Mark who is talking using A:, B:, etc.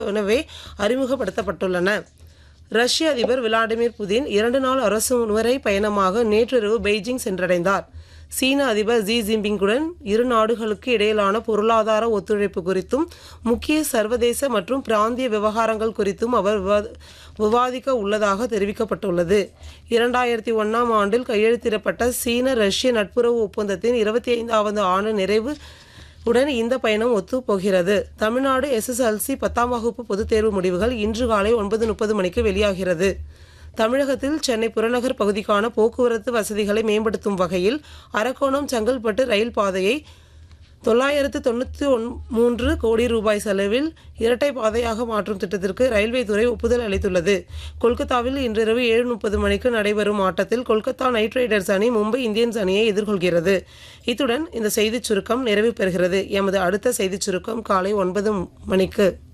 A: எனவே அறிமுகப்படுத்தப்பட்டுள்ளன ரஷ்ய அதிபர் விளாடிமிர் புதின் இரண்டு நாள் அரசுமுறை பயணமாக நேற்றிரவு பெய்ஜிங் சென்றடைந்தார் சீன அதிபர் ஜி ஜின்பிங்குடன் இரு நாடுகளுக்கு இடையிலான பொருளாதார ஒத்துழைப்பு குறித்தும் முக்கிய சர்வதேச மற்றும் பிராந்திய விவகாரங்கள் குறித்தும் அவர் விவா- விவாதிக்க உள்ளதாக தெரிவிக்கப்பட்டுள்ளது இரண்டாயிரத்தி ஒன்றாம் ஆண்டில் கையெழுத்திடப்பட்ட சீன ரஷ்ய நட்புறவு ஒப்பந்தத்தின் இருபத்தி ஐந்தாவது ஆண்டு நிறைவு உடன் இந்த பயணம் ஒத்துப் போகிறது தமிழ்நாடு எஸ்எஸ்எல்சி பத்தாம் வகுப்பு பொதுத் தேர்வு முடிவுகள் இன்று காலை ஒன்பது முப்பது மணிக்கு வெளியாகிறது தமிழகத்தில் சென்னை புறநகர் பகுதிக்கான போக்குவரத்து வசதிகளை மேம்படுத்தும் வகையில் அரக்கோணம் செங்கல்பட்டு ரயில் பாதையை தொள்ளாயிரத்து தொண்ணூற்றி ஒன் மூன்று கோடி ரூபாய் செலவில் இரட்டை பாதையாக மாற்றும் திட்டத்திற்கு ரயில்வே துறை ஒப்புதல் அளித்துள்ளது கொல்கத்தாவில் இன்றிரவு ஏழு முப்பது மணிக்கு நடைபெறும் ஆட்டத்தில் கொல்கத்தா நைட் ரைடர்ஸ் அணி மும்பை இந்தியன்ஸ் அணியை எதிர்கொள்கிறது இத்துடன் இந்த செய்திச் சுருக்கம் நிறைவு பெறுகிறது எமது அடுத்த செய்திச் சுருக்கம் காலை ஒன்பது மணிக்கு